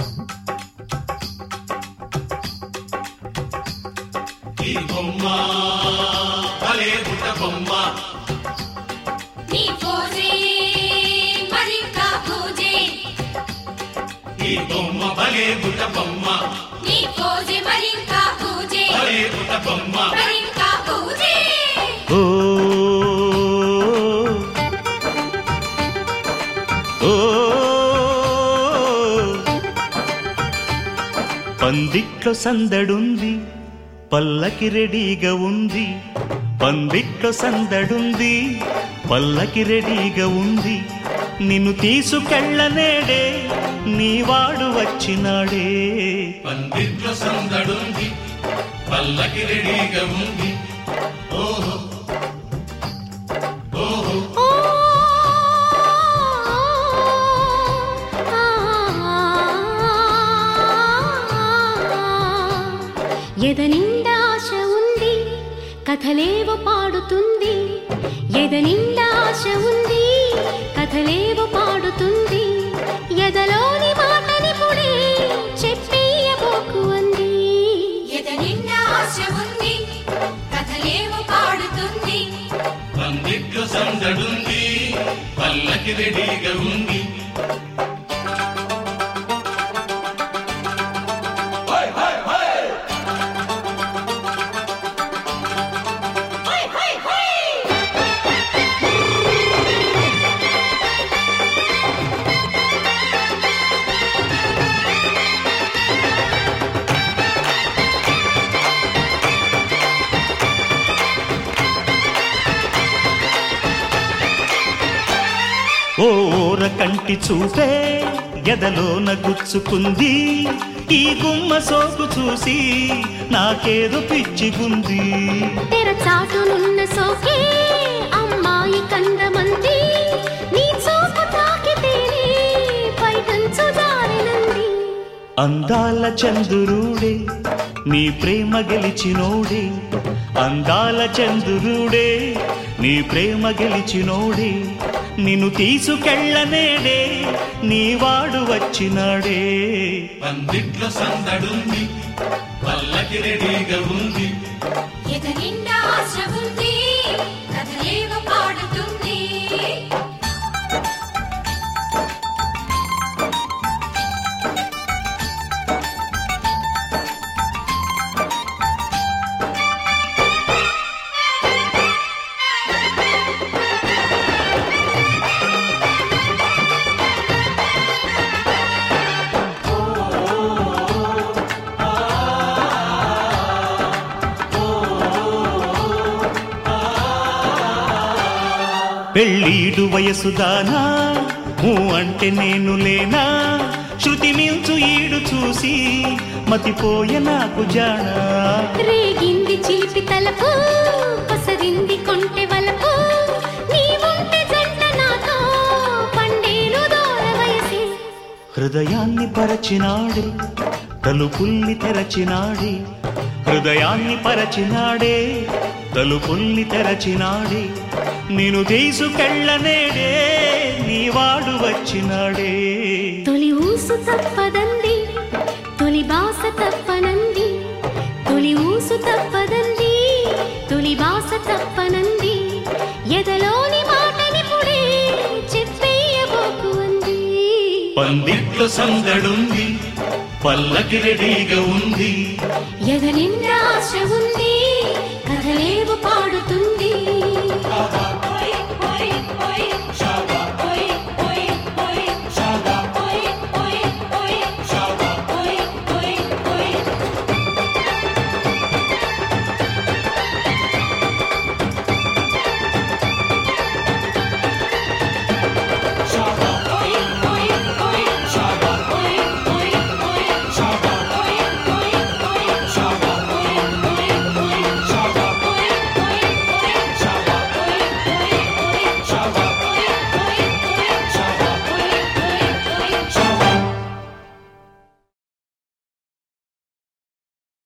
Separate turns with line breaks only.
ఈ బొమ్మ భలే బుట్ట బొమ్మ
నీ పోజే మరింకా పూజే
ఈ బొమ్మ భలే బుట్ట బొమ్మ
నీ పోజే మరింకా పూజే
భలే బుట్ట బొమ్మ
మరింకా పూజే
ఓ ఓ పందిట్లో సందడుంది పల్లకి రెడీగా ఉంది పందిట్లో సందడుంది పల్లకి రెడీగా ఉంది నిన్ను తీసుకెళ్ళనేడే నీవాడు వచ్చినాడే
పందిట్లో సందడుంది పల్లకి రెడీగా ఉంది ఓహో ఓహో
ఓ ఎద నిండా ఆశ ఉంది కథలేవో పాడుతుంది ఎద నిండా ఆశ ఉంది కథలేవో పాడుతుంది ఎదలోని మాటని పుడే చెప్పేయబోకు అంది ఎద నిండా ఆశ ఉంది కథలేవో పాడుతుంది
పందిట్లో సందడుంది పల్లకి రెడీగా ఉంది హై, హై, హై!
ఓ ఓర కంటి చూపే గదలోన గుచ్చుకుంది ఈ గుమ్మ సోకు చూసి నాకేదో పిచ్చిగుంది
తెర చాటునున్న సోకే అమ్మాయి కందమంది నీ చూపు తాకితేనే పైటంచు జారినంది
అందాల చంద్రుడే నీ ప్రేమ గెలిచినోడే అందాల చంద్రుడే నీ ప్రేమ గెలిచినోడే నిన్ను తీసుకెళ్ళనేడే నీవాడు వచ్చినాడే
పందిట్లో సందడుంది పల్లకి రెడీగా ఉంది
ఎద నిండా ఆశ ఉంది కథలేవ పాడుతుంది
పెళ్ళీడు వయసుదానా ఊ అంటే నేను లేనా శృతి మించు ఈడు చూసి మతిపోయే నాకు జానా
రేగింది చిలిపి తలపు పసరింది కొంటె వలపు నీవుంటే జంట నాతో పండేను దూర వయసి
హృదయాన్ని పరచినాడే తలుపుల్ని తెరచినాడే హృదయాన్ని పరచినాడే తలుపుల్ని తెరచినాడే నేను తీసుకెళ్ళనేడే నీవాడు వచ్చినాడే
తొలి ఊసు తప్పదంది తొలి బాస తప్పనంది తొలి ఊసు తప్పదంది తొలి బాస తప్పనంది ఎదలోని మాటని పుడే చెప్పేయబోకు అంది
పందిట్లో సందడుంది పల్లకి రెడీగా ఉంది
ఎద నిండా ఆశ ఉంది కథలేవు పాడుతుంది
ఓహో